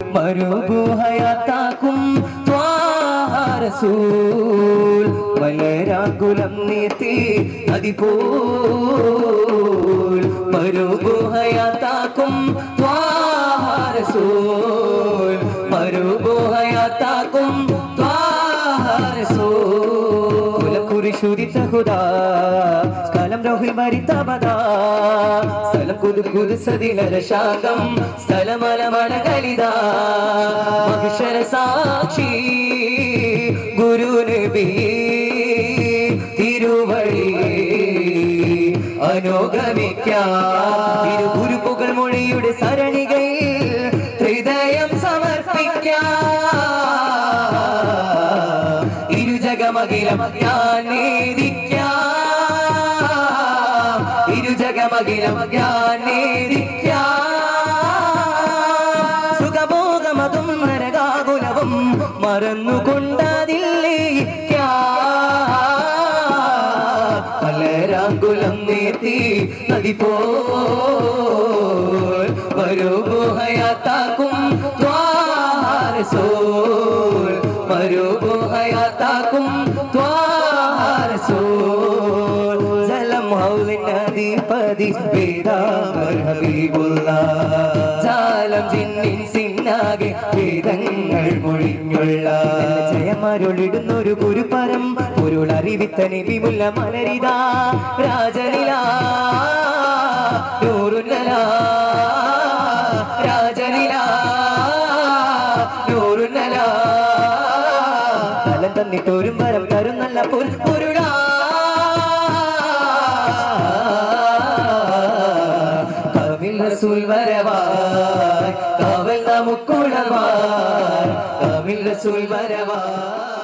മരുഭൂഹയാത്താക്കും റസൂൽ മലരാകുലം നീത്തി അതിപോൽ മരുഭൂഹയാത്താക്കും റസൂൽ മരുഭൂഹയാത്താക്കും റസൂൽ കുരിശുരിത്ത ഹുദാ സ്ഥലം രോഹിൽ മരിത്തപദാ സ്ഥലം കുതു കുതു സതിലര ശാഖം സ്ഥലമലമണ കലിത മഹിഷര സാക്ഷി ഗുരു നബി തിരുവഴി അനുഗമിക്കാം തിരു ഗുരുപുകൾ മൊഴിയുടെ സരണികയിൽ ഹൃദയം സമർപ്പിക്കാം ഇരുജഗമകിലം ഞാൻ നേദിക്കാം ഇരുജഗമകിലം ഞാൻ നേദിക്കാം സുഖഭോഗമതും നരകാകുലവും മറന്നുകൊണ്ടതില്ലേക്കുലം നീത്തി നദി പോൽ മരുഭൂഹയാത്താക്കും ത്വാരസോൽ മരുഭൂഹയാത്താക്കും ത്വാരസോൽ ജലം ഹൗലിനധിപതി വേദാമർ ഹബീബുള്ള ജാലം ജിന്നിൻ സിന്നാകെ വേദങ്ങൾ മൊഴിഞ്ഞുള്ള ജയമരുളിടുന്നൊരു ഗുരുപരം പൊരുളറിവിത്ത നബിമുല്ല മലരിത രാജനില നൂറുന്നല രാജനില നൂറുന്നല കലം തന്നിട്ടൊരും വരം തരുന്നല്ല പൊരുളാ കാവിൽ റസൂൽ വരവാய் കാവൽ നമുക്കുളവാய் കാവിൽ റസൂൽ വരവാய்